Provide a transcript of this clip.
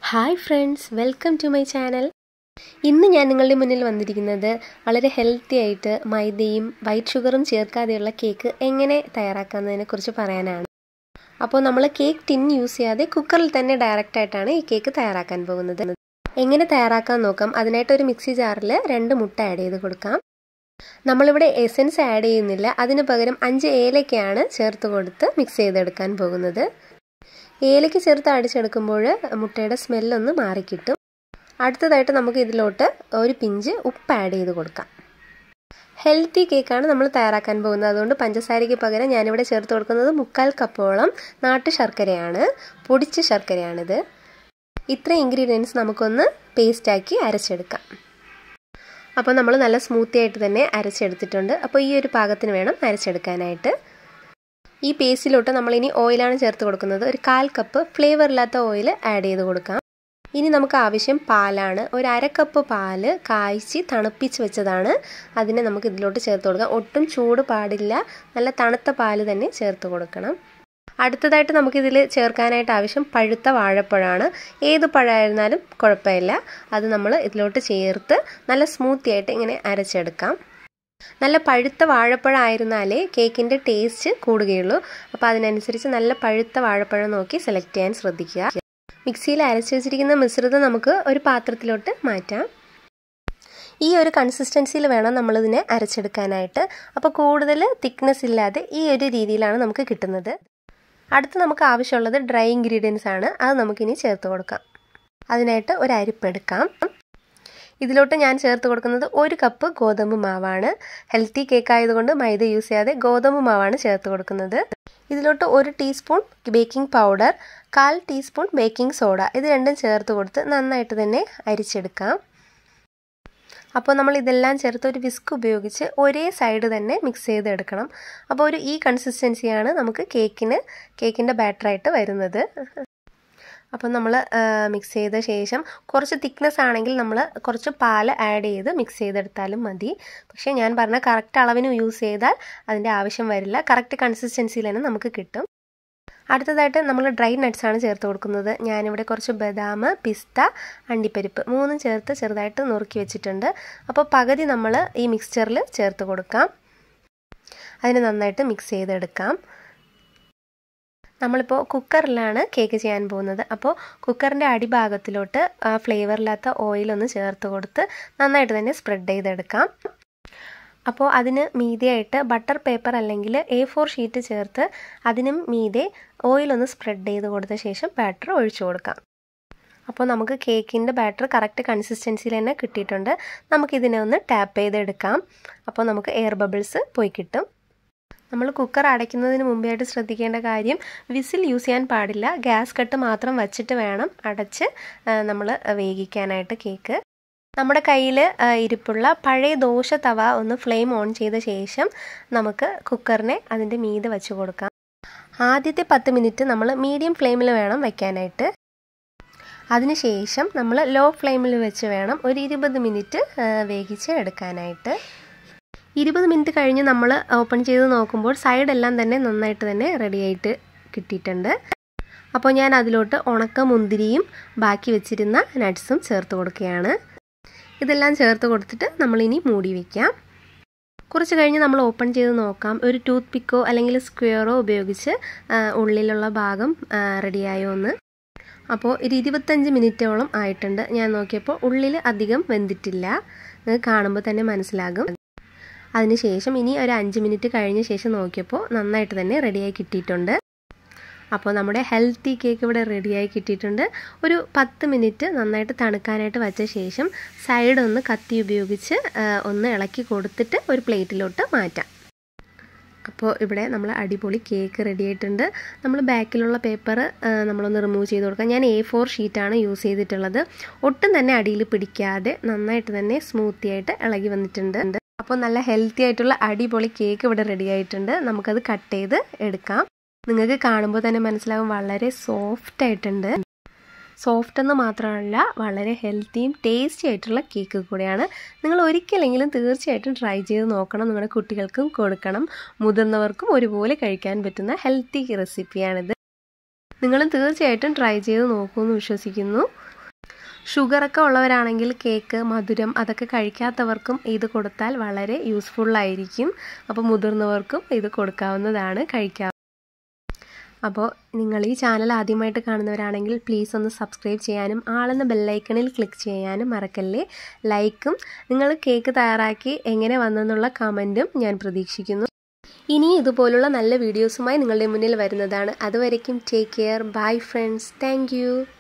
hi friends welcome to my channel ഇന്ന് ഞാൻ നിങ്ങളുടെ മുന്നിൽ വന്നിരിക്കുന്നത് വളരെ ഹെൽത്തി ആയിട്ട് മൈദയും വൈറ്റ് ഷുഗറും ചേർക്കാതെയുള്ള കേക്ക് എങ്ങനെ തയ്യാറാക്കാമെന്നതിനെ കുറിച്ച് പറയാനാണ് അപ്പോൾ നമ്മൾ കേക്ക് ടിൻ യൂസ് ചെയ്യാതെ കുക്കറിൽ തന്നെ ഡയറക്റ്റ് ആയിട്ടാണ് ഈ കേക്ക് തയ്യാറാക്കാൻ പോകുന്നത് എങ്ങനെ തയ്യാറാക്കാൻ നോക്കാം അതിനായിട്ട് ഒരു മിക്സി ജാറിൽ രണ്ട് മുട്ട ആഡ് ചെയ്ത് കൊടുക്കാം നമ്മളിവിടെ എസൻസ് ആഡ് ചെയ്യുന്നില്ല അതിന് പകരം അഞ്ച് ഏലക്കയാണ് ചേർത്ത് കൊടുത്ത് മിക്സ് ചെയ്തെടുക്കാൻ പോകുന്നത് ഏലയ്ക്ക് ചേർത്ത് അടിച്ചെടുക്കുമ്പോൾ മുട്ടയുടെ സ്മെല്ലൊന്ന് മാറിക്കിട്ടും അടുത്തതായിട്ട് നമുക്ക് ഇതിലോട്ട് ഒരു പിഞ്ച് ഉപ്പ് ആഡ് ചെയ്ത് കൊടുക്കാം ഹെൽത്തി കേക്കാണ് നമ്മൾ തയ്യാറാക്കാൻ പോകുന്നത് അതുകൊണ്ട് പഞ്ചസാരയ്ക്ക് പകരം ഞാനിവിടെ ചേർത്ത് കൊടുക്കുന്നത് മുക്കാൽ കപ്പോളം നാട്ടു ശർക്കരയാണ് പൊടിച്ച ശർക്കരയാണിത് ഇത്ര ഇൻഗ്രീഡിയൻസ് നമുക്കൊന്ന് പേസ്റ്റാക്കി അരച്ചെടുക്കാം അപ്പോൾ നമ്മൾ നല്ല സ്മൂത്തി ആയിട്ട് തന്നെ അരച്ചെടുത്തിട്ടുണ്ട് അപ്പോൾ ഈ ഒരു പാകത്തിന് വേണം അരച്ചെടുക്കാനായിട്ട് ഈ പേസ്റ്റിലോട്ട് നമ്മളിനി ഓയിലാണ് ചേർത്ത് കൊടുക്കുന്നത് ഒരു കാൽ കപ്പ് ഫ്ലേവർ ഇല്ലാത്ത ഓയിൽ ആഡ് ചെയ്ത് കൊടുക്കാം ഇനി നമുക്ക് ആവശ്യം പാലാണ് ഒരു അര കപ്പ് പാല് കായ്ച്ച് തണുപ്പിച്ച് വെച്ചതാണ് അതിനെ നമുക്ക് ഇതിലോട്ട് ചേർത്ത് കൊടുക്കാം ഒട്ടും ചൂട് പാടില്ല നല്ല തണുത്ത പാല് തന്നെ ചേർത്ത് കൊടുക്കണം അടുത്തതായിട്ട് നമുക്കിതിൽ ചേർക്കാനായിട്ട് ആവശ്യം പഴുത്ത വാഴപ്പഴമാണ് ഏത് പഴമായിരുന്നാലും കുഴപ്പമില്ല അത് നമ്മൾ ഇതിലോട്ട് ചേർത്ത് നല്ല സ്മൂത്തി ആയിട്ട് ഇങ്ങനെ അരച്ചെടുക്കാം നല്ല പഴുത്ത വാഴപ്പഴം ആയിരുന്നാലേ കേക്കിൻ്റെ ടേസ്റ്റ് കൂടുകയുള്ളൂ അപ്പോൾ അതിനനുസരിച്ച് നല്ല പഴുത്ത വാഴപ്പഴം നോക്കി സെലക്ട് ചെയ്യാൻ ശ്രദ്ധിക്കുക മിക്സിയിൽ അരച്ച് വെച്ചിരിക്കുന്ന മിശ്രിതം നമുക്ക് ഒരു പാത്രത്തിലോട്ട് മാറ്റാം ഈ ഒരു കൺസിസ്റ്റൻസിയിൽ വേണം നമ്മളിതിനെ അരച്ചെടുക്കാനായിട്ട് അപ്പോൾ കൂടുതൽ തിക്നെസ് ഇല്ലാതെ ഈ ഒരു രീതിയിലാണ് നമുക്ക് കിട്ടുന്നത് അടുത്ത് നമുക്ക് ആവശ്യമുള്ളത് ഡ്രൈ ഇൻഗ്രീഡിയൻസ് ആണ് അത് നമുക്കിനി ചേർത്ത് കൊടുക്കാം അതിനായിട്ട് ഒരു അരിപ്പെടുക്കാം ഇതിലോട്ട് ഞാൻ ചേർത്ത് കൊടുക്കുന്നത് ഒരു കപ്പ് ഗോതമ്പ് മാവാണ് ഹെൽത്തി കേക്ക് ആയതുകൊണ്ട് മൈദ യൂസ് ചെയ്യാതെ ഗോതമ്പ് മാവാണ് ചേർത്ത് കൊടുക്കുന്നത് ഇതിലോട്ട് ഒരു ടീസ്പൂൺ ബേക്കിംഗ് പൗഡർ കാൽ ടീസ്പൂൺ ബേക്കിംഗ് സോഡ ഇത് രണ്ടും ചേർത്ത് കൊടുത്ത് നന്നായിട്ട് തന്നെ അരിച്ചെടുക്കാം അപ്പോൾ നമ്മൾ ഇതെല്ലാം ചേർത്ത് ഒരു വിസ്ക് ഉപയോഗിച്ച് ഒരേ സൈഡ് തന്നെ മിക്സ് ചെയ്തെടുക്കണം അപ്പോൾ ഒരു ഈ കൺസിസ്റ്റൻസിയാണ് നമുക്ക് കേക്കിന് കേക്കിൻ്റെ ബാറ്ററായിട്ട് വരുന്നത് അപ്പം നമ്മൾ മിക്സ് ചെയ്ത ശേഷം കുറച്ച് തിക്നെസ് ആണെങ്കിൽ നമ്മൾ കുറച്ച് പാൽ ആഡ് ചെയ്ത് മിക്സ് ചെയ്തെടുത്താലും മതി പക്ഷേ ഞാൻ പറഞ്ഞ കറക്റ്റ് അളവിന് യൂസ് ചെയ്താൽ അതിൻ്റെ ആവശ്യം വരില്ല കറക്റ്റ് കൺസിസ്റ്റൻസിയിൽ തന്നെ നമുക്ക് കിട്ടും അടുത്തതായിട്ട് നമ്മൾ ഡ്രൈ നട്ട്സ് ആണ് ചേർത്ത് കൊടുക്കുന്നത് ഞാനിവിടെ കുറച്ച് ബദാം പിസ്ത അണ്ടിപ്പരിപ്പ് മൂന്നും ചേർത്ത് ചെറുതായിട്ട് നുറുക്കി വെച്ചിട്ടുണ്ട് അപ്പോൾ പകുതി നമ്മൾ ഈ മിക്സ്ചറിൽ ചേർത്ത് കൊടുക്കാം അതിന് നന്നായിട്ട് മിക്സ് ചെയ്തെടുക്കാം നമ്മളിപ്പോൾ കുക്കറിലാണ് കേക്ക് ചെയ്യാൻ പോകുന്നത് അപ്പോൾ കുക്കറിൻ്റെ അടിഭാഗത്തിലോട്ട് ആ ഫ്ലേവറില്ലാത്ത ഓയിലൊന്ന് ചേർത്ത് കൊടുത്ത് നന്നായിട്ട് തന്നെ സ്പ്രെഡ് ചെയ്തെടുക്കാം അപ്പോൾ അതിന് മീതെയായിട്ട് ബട്ടർ പേപ്പർ അല്ലെങ്കിൽ എ ഫോർ ഷീറ്റ് ചേർത്ത് അതിനും മീതെ ഓയിലൊന്ന് സ്പ്രെഡ് ചെയ്ത് കൊടുത്ത ശേഷം ബാറ്റർ ഒഴിച്ചു കൊടുക്കാം അപ്പോൾ നമുക്ക് കേക്കിൻ്റെ ബാറ്റർ കറക്റ്റ് കൺസിസ്റ്റൻസിയിൽ തന്നെ കിട്ടിയിട്ടുണ്ട് നമുക്കിതിനെ ഒന്ന് ടാപ്പ് ചെയ്തെടുക്കാം അപ്പോൾ നമുക്ക് എയർ ബബിൾസ് പോയി കിട്ടും നമ്മൾ കുക്കർ അടയ്ക്കുന്നതിന് മുമ്പായിട്ട് ശ്രദ്ധിക്കേണ്ട കാര്യം വിസിൽ യൂസ് ചെയ്യാൻ പാടില്ല ഗ്യാസ് കട്ട് മാത്രം വച്ചിട്ട് വേണം അടച്ച് നമ്മൾ വേവിക്കാനായിട്ട് കേക്ക് നമ്മുടെ കയ്യിൽ ഇരിപ്പുള്ള പഴയ ദോശ തവ ഒന്ന് ഫ്ലെയിം ഓൺ ചെയ്ത ശേഷം നമുക്ക് കുക്കറിനെ അതിൻ്റെ മീതെ വെച്ച് കൊടുക്കാം ആദ്യത്തെ പത്ത് മിനിറ്റ് നമ്മൾ മീഡിയം ഫ്ലെയിമിൽ വേണം വയ്ക്കാനായിട്ട് അതിനുശേഷം നമ്മൾ ലോ ഫ്ലെയിമിൽ വെച്ച് വേണം ഒരു ഇരുപത് മിനിറ്റ് വേവിച്ച് എടുക്കാനായിട്ട് ഇരുപത് മിനിറ്റ് കഴിഞ്ഞ് നമ്മൾ ഓപ്പൺ ചെയ്ത് നോക്കുമ്പോൾ സൈഡെല്ലാം തന്നെ നന്നായിട്ട് തന്നെ റെഡിയായിട്ട് കിട്ടിയിട്ടുണ്ട് അപ്പോൾ ഞാൻ അതിലോട്ട് ഉണക്ക മുന്തിരിയും ബാക്കി വെച്ചിരുന്ന നട്ട്സും ചേർത്ത് കൊടുക്കുകയാണ് ഇതെല്ലാം ചേർത്ത് കൊടുത്തിട്ട് നമ്മളിനി മൂടി വയ്ക്കാം കുറച്ച് കഴിഞ്ഞ് നമ്മൾ ഓപ്പൺ ചെയ്ത് നോക്കാം ഒരു ടൂത്ത് പിക്കോ അല്ലെങ്കിൽ സ്ക്വയറോ ഉപയോഗിച്ച് ഉള്ളിലുള്ള ഭാഗം റെഡിയായോ എന്ന് അപ്പോൾ ഒരു ഇരുപത്തഞ്ച് മിനിറ്റോളം ആയിട്ടുണ്ട് ഞാൻ നോക്കിയപ്പോൾ ഉള്ളിൽ അധികം വെന്തിട്ടില്ല കാണുമ്പോൾ തന്നെ മനസ്സിലാകും അതിനുശേഷം ഇനി ഒരു അഞ്ച് മിനിറ്റ് കഴിഞ്ഞ ശേഷം നോക്കിയപ്പോൾ നന്നായിട്ട് തന്നെ റെഡിയായി കിട്ടിയിട്ടുണ്ട് അപ്പോൾ നമ്മുടെ ഹെൽത്തി കേക്ക് ഇവിടെ റെഡിയായി കിട്ടിയിട്ടുണ്ട് ഒരു പത്ത് മിനിറ്റ് നന്നായിട്ട് തണുക്കാനായിട്ട് വച്ച ശേഷം സൈഡ് ഒന്ന് കത്തി ഉപയോഗിച്ച് ഒന്ന് ഇളക്കി കൊടുത്തിട്ട് ഒരു പ്ലേറ്റിലോട്ട് മാറ്റാം അപ്പോൾ ഇവിടെ നമ്മൾ അടിപൊളി കേക്ക് റെഡി ആയിട്ടുണ്ട് നമ്മൾ ബാക്കിലുള്ള പേപ്പർ നമ്മളൊന്ന് റിമൂവ് ചെയ്ത് കൊടുക്കാം ഞാൻ എ ഫോർ ഷീറ്റാണ് യൂസ് ചെയ്തിട്ടുള്ളത് ഒട്ടും തന്നെ അടിയിൽ പിടിക്കാതെ നന്നായിട്ട് തന്നെ സ്മൂത്തി ആയിട്ട് ഇളകി വന്നിട്ടുണ്ട് അപ്പോൾ നല്ല ഹെൽത്തി ആയിട്ടുള്ള അടിപൊളി കേക്ക് ഇവിടെ റെഡി ആയിട്ടുണ്ട് നമുക്കത് കട്ട് ചെയ്ത് എടുക്കാം നിങ്ങൾക്ക് കാണുമ്പോൾ തന്നെ മനസ്സിലാവും വളരെ സോഫ്റ്റ് ആയിട്ടുണ്ട് സോഫ്റ്റ് എന്ന് മാത്രമല്ല വളരെ ഹെൽത്തിയും ടേസ്റ്റി ആയിട്ടുള്ള കേക്ക് കൂടെയാണ് നിങ്ങൾ ഒരിക്കലെങ്കിലും തീർച്ചയായിട്ടും ട്രൈ ചെയ്ത് നോക്കണം നിങ്ങളുടെ കുട്ടികൾക്കും കൊടുക്കണം മുതിർന്നവർക്കും ഒരുപോലെ കഴിക്കാൻ പറ്റുന്ന ഹെൽത്തി റെസിപ്പിയാണിത് നിങ്ങളും തീർച്ചയായിട്ടും ട്രൈ ചെയ്ത് നോക്കുമെന്ന് വിശ്വസിക്കുന്നു ഷുഗറൊക്കെ ഉള്ളവരാണെങ്കിൽ കേക്ക് മധുരം അതൊക്കെ കഴിക്കാത്തവർക്കും ഇത് കൊടുത്താൽ വളരെ യൂസ്ഫുള്ളായിരിക്കും അപ്പോൾ മുതിർന്നവർക്കും ഇത് കൊടുക്കാവുന്നതാണ് കഴിക്കാം അപ്പോൾ നിങ്ങൾ ഈ ചാനൽ ആദ്യമായിട്ട് കാണുന്നവരാണെങ്കിൽ പ്ലീസ് ഒന്ന് സബ്സ്ക്രൈബ് ചെയ്യാനും ആളെന്ന ബെല്ലൈക്കണിൽ ക്ലിക്ക് ചെയ്യാനും മറക്കല്ലേ ലൈക്കും നിങ്ങൾ കേക്ക് തയ്യാറാക്കി എങ്ങനെ വന്നെന്നുള്ള കമൻറ്റും ഞാൻ പ്രതീക്ഷിക്കുന്നു ഇനി ഇതുപോലുള്ള നല്ല വീഡിയോസുമായി നിങ്ങളുടെ മുന്നിൽ വരുന്നതാണ് അതുവരയ്ക്കും take care bye friends thank